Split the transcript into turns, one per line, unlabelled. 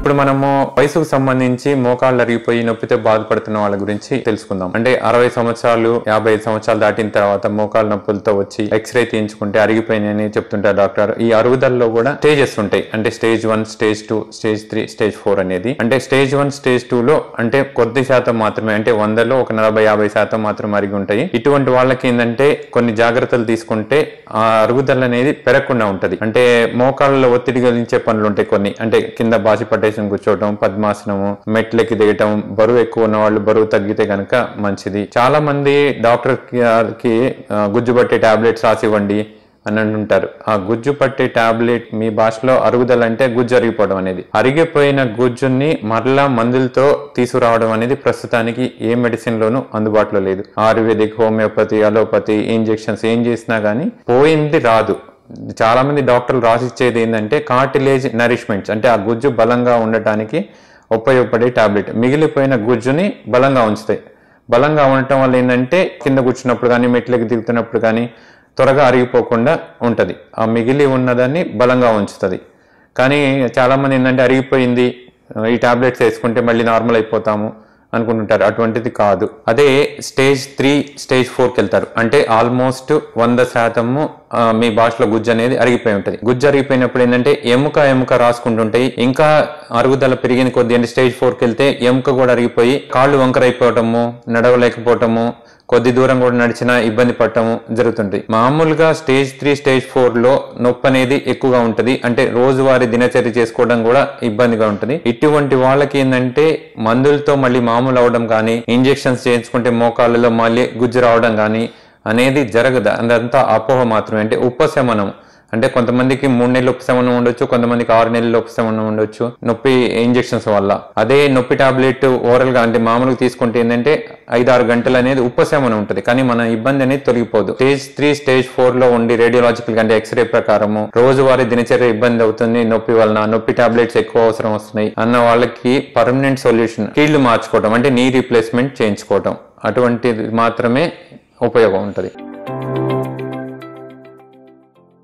ఇప్పుడు మనము వయసుకు సంబంధించి మోకాళ్ళు అరిగిపోయి నొప్పితో బాధపడుతున్న వాళ్ళ గురించి తెలుసుకుందాం అంటే అరవై సంవత్సరాలు యాభై ఐదు సంవత్సరాలు దాటిన తర్వాత మోకాళ్ళ నొప్పులతో వచ్చి ఎక్స్రే తీయించుకుంటే అరిగిపోయినాయని చెప్తుంటారు డాక్టర్ ఈ అరుగుదలలో కూడా స్టేజెస్ ఉంటాయి అంటే stage one stage two stage three stage four అనేది అంటే స్టేజ్ వన్ స్టేజ్ టూ లో అంటే కొద్ది శాతం మాత్రమే అంటే వందలో ఒక నలభై యాభై శాతం మాత్రం అరిగి ఉంటాయి ఇటువంటి వాళ్ళకి ఏంటంటే కొన్ని జాగ్రత్తలు తీసుకుంటే ఆ అరుగుదల అనేది పెరగకుండా ఉంటది అంటే మోకాళ్ళలో ఒత్తిడి కలిగించే పనులు ఉంటాయి కొన్ని అంటే కింద బాసి పట్టేసిన కూర్చోవటం పద్మాసనము మెట్లెక్కి దిగటం బరువు ఎక్కువ ఉన్న వాళ్ళు బరువు తగ్గితే కనుక మంచిది చాలా మంది డాక్టర్ కి ఆ, గుజ్జు పట్టే టాబ్లెట్స్ రాసివ్వండి అని అంటుంటారు ఆ గుజ్జు పట్టే టాబ్లెట్ మీ భాషలో అరుగుదల అంటే గుజ్జు అరిగిపోవడం అనేది అరిగిపోయిన గుజ్జుని మరలా మందులతో తీసుకురావడం అనేది ప్రస్తుతానికి ఏ మెడిసిన్ లోనూ అందుబాటులో లేదు ఆయుర్వేదిక్ హోమియోపతి అలోపతి ఇంజెక్షన్స్ ఏం చేసినా గానీ పోయింది రాదు చాలా మంది డాక్టర్లు రాసిచ్చేది ఏంటంటే కార్టిలేజ్ నరిష్మెంట్స్ అంటే ఆ గుజ్జు బలంగా ఉండటానికి ఉపయోగపడే టాబ్లెట్ మిగిలిపోయిన గుజ్జుని బలంగా ఉంచుతాయి బలంగా ఉండటం వల్ల ఏంటంటే కింద కూర్చున్నప్పుడు కానీ మెట్లకి దిగుతున్నప్పుడు కానీ త్వరగా అరిగిపోకుండా ఉంటుంది ఆ మిగిలి ఉన్నదాన్ని బలంగా ఉంచుతుంది కానీ చాలామంది ఏంటంటే అరిగిపోయింది ఈ టాబ్లెట్స్ వేసుకుంటే మళ్ళీ నార్మల్ అయిపోతాము అనుకుంటుంటారు అటువంటిది కాదు అదే స్టేజ్ త్రీ స్టేజ్ ఫోర్కి వెళ్తారు అంటే ఆల్మోస్ట్ వంద శాతము ఆ, మీ భాషలో గుజ్జు అనేది అరిగిపోయి ఉంటుంది గుజ్జు అరిగిపోయినప్పుడు ఏంటంటే ఎముక ఎముక రాసుకుంటుంటాయి ఇంకా అరుగుదల పెరిగిన కొద్ది అంటే స్టేజ్ ఫోర్కి వెళ్తే ఎముక కూడా అరిగిపోయి కాళ్ళు వంకరైపోవటము నడవలేకపోవటము కొద్ది దూరం కూడా నడిచినా ఇబ్బంది పడటము జరుగుతుంటాయి మామూలుగా స్టేజ్ త్రీ స్టేజ్ ఫోర్ లో నొప్పి అనేది ఎక్కువగా ఉంటది అంటే రోజువారీ దినచర్య చేసుకోవడం కూడా ఇబ్బందిగా ఉంటది ఇటువంటి వాళ్ళకి ఏంటంటే మందులతో మళ్ళీ మామూలు అవడం కానీ ఇంజెక్షన్స్ చేయించుకుంటే మోకాళ్ళలో మళ్ళీ గుజ్జు రావడం కానీ అనేది జరగదు అదంతా అపోహ మాత్రమే అంటే ఉపశమనం అంటే కొంతమందికి మూడు నెలల ఉపశమనం ఉండొచ్చు కొంతమందికి ఆరు నెలల ఉపశమనం ఉండొచ్చు నొప్పి ఇంజెక్షన్స్ వల్ల అదే నొప్పి టాబ్లెట్ ఓరల్ గా అంటే మామూలుగా తీసుకుంటే ఏంటంటే ఐదు ఆరు గంటలు అనేది ఉపశమనం ఉంటుంది కానీ మన ఇబ్బంది అనేది తొలగిపోదు స్టేజ్ త్రీ స్టేజ్ ఫోర్ లో ఉండి రేడియోలాజికల్ అంటే ఎక్స్రే ప్రకారము రోజువారీ దినచర్య ఇబ్బంది అవుతుంది నొప్పి వలన నొప్పి టాబ్లెట్స్ ఎక్కువ అవసరం వస్తున్నాయి అన్న వాళ్ళకి పర్మనెంట్ సొల్యూషన్ కీళ్లు మార్చుకోవడం అంటే నీ రీప్లేస్మెంట్ చేయించుకోవడం అటువంటిది మాత్రమే ఉపయోగం ఉంటుంది